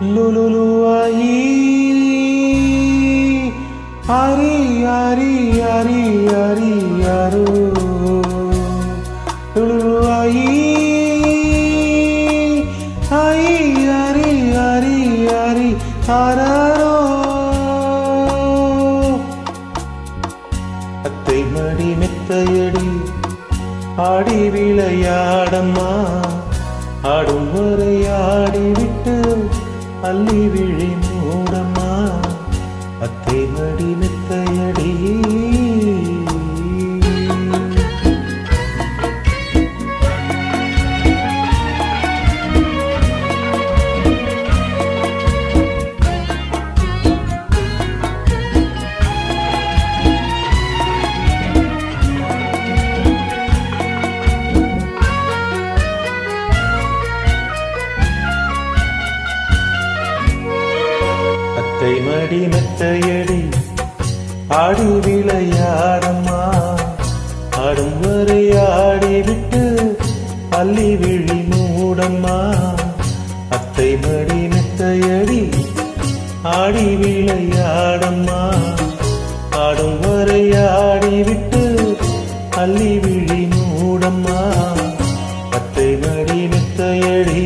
லுலுலுவாயி ஹரி ஹரி ஹரி ஹரி யாரோ லுலுலுவாயி ஹரி ஹரி ஹரி ஹரி ஹராரோ அத்தை மடி மெத்தையடி ஆடி விளையாடம்மா ஆடும் வரை ஆடிவிட்டு அள்ளி விழி மூடம்மா அத்தை மடி மெத்தையடி அத்தை மடி மெத்தையடி ஆடி விளையாடம்மா ஆடும் வரை ஆடிவிட்டு அள்ளி விழி மூடம்மா அத்தை மடி மெத்தையடி ஆடி விளையாடம்மா ஆடும் வரை ஆடிவிட்டு அள்ளி விழி மூடம்மா அத்தை மடி மெத்தையடி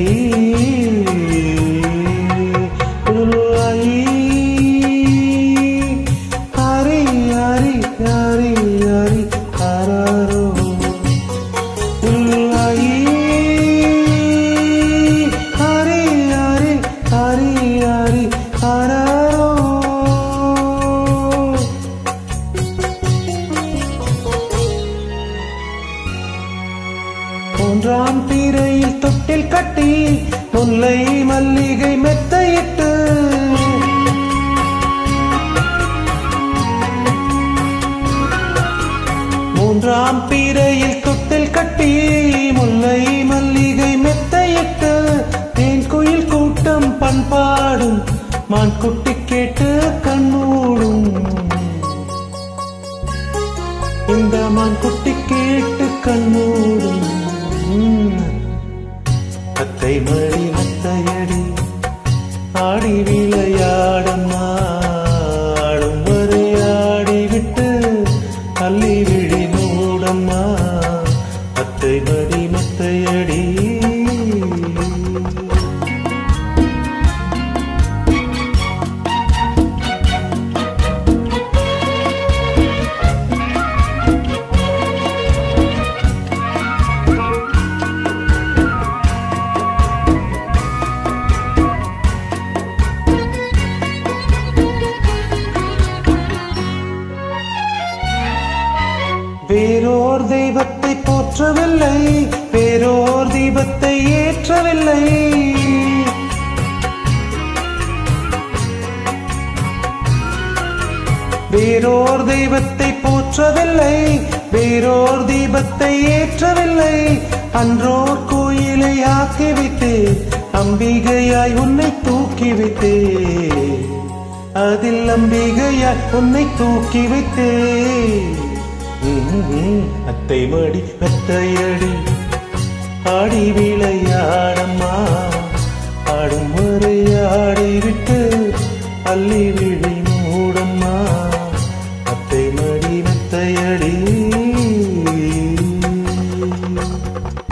உருவாயி ஹரி ஹரி ஹரி ஹரி ஹராரோ உருவாயி ஹரி ஹரி ஹரி ஹரி ஹராரோ மூன்றாம் பீரையில் தொட்டில் கட்டி முல்லை மல்லிகை மெத்தையிட்டு மூன்றாம் பீரையில் தொட்டில் கட்டி முல்லை மல்லிகை மெத்தையிட்டு தேன் குயில் கூட்டம் பண்பாடும் மான் குட்டி கேட்டு கண்மூடும் இந்த மான் குட்டி கேட்டு கண்மூடும் அத்தை மடி அத்தையடி ஆடி விளையாடம்மா ஆடும் வரை ஆடிவிட்டு அள்ளி விழி மூடம்மா அத்தை மடி மத்தையடி வேறோர் தெய்வத்தை போற்றவில்லை வேறோர் தீபத்தை ஏற்றவில்லை வேறோர் தெய்வத்தை போற்றவில்லை வேறோர் தீபத்தை ஏற்றவில்லை அன்றோர் கோயிலை ஆக்கி வைத்தே அம்பிகையாய் உன்னை தூக்கி வைத்தே அதில் அம்பிகையாய் உன்னை தூக்கி வைத்தே ம்ம். அத்தை மடி மெத்தையடி ஆடி விளையாடம்மா ஆடும் வரை ஆடிவிட்டு அள்ளி விழி மூடம்மா அத்தை மடி மெத்தையடி